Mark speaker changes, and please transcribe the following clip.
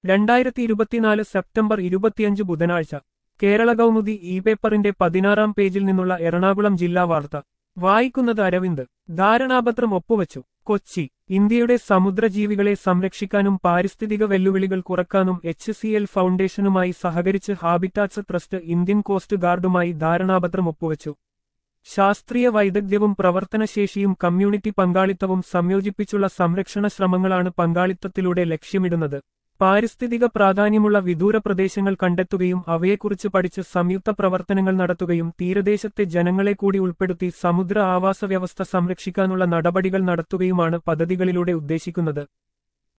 Speaker 1: രണ്ടായിരത്തി ഇരുപത്തിനാല് സെപ്റ്റംബർ ഇരുപത്തിയഞ്ച് ബുധനാഴ്ച കേരള കൗമുദി ഇ പേപ്പറിന്റെ പതിനാറാം പേജിൽ നിന്നുള്ള എറണാകുളം ജില്ലാ വാർത്ത വായിക്കുന്നത് അരവിന്ദ് ധാരണാപത്രം ഒപ്പുവച്ചു കൊച്ചി ഇന്ത്യയുടെ സമുദ്രജീവികളെ സംരക്ഷിക്കാനും പാരിസ്ഥിതിക വെല്ലുവിളികൾ കുറക്കാനും എച്ച് സി എൽ ഫൗണ്ടേഷനുമായി സഹകരിച്ച് ഹാബിറ്റാറ്റ്സ് ട്രസ്റ്റ് ഇന്ത്യൻ കോസ്റ്റ് ഗാർഡുമായി ധാരണാപത്രം ഒപ്പുവച്ചു ശാസ്ത്രീയ വൈദഗ്ധ്യവും പ്രവർത്തനശേഷിയും കമ്മ്യൂണിറ്റി പങ്കാളിത്തവും സംയോജിപ്പിച്ചുള്ള സംരക്ഷണ ശ്രമങ്ങളാണ് പങ്കാളിത്തത്തിലൂടെ ലക്ഷ്യമിടുന്നത് പാരിസ്ഥിതിക പ്രാധാന്യമുള്ള വിദൂര പ്രദേശങ്ങൾ കണ്ടെത്തുകയും അവയെക്കുറിച്ച് പഠിച്ച് സംയുക്ത പ്രവർത്തനങ്ങൾ നടത്തുകയും തീരദേശത്തെ ജനങ്ങളെ കൂടി ഉൾപ്പെടുത്തി സമുദ്ര ആവാസ വ്യവസ്ഥ സംരക്ഷിക്കാനുള്ള നടപടികൾ നടത്തുകയുമാണ് പദ്ധതികളിലൂടെ ഉദ്ദേശിക്കുന്നത്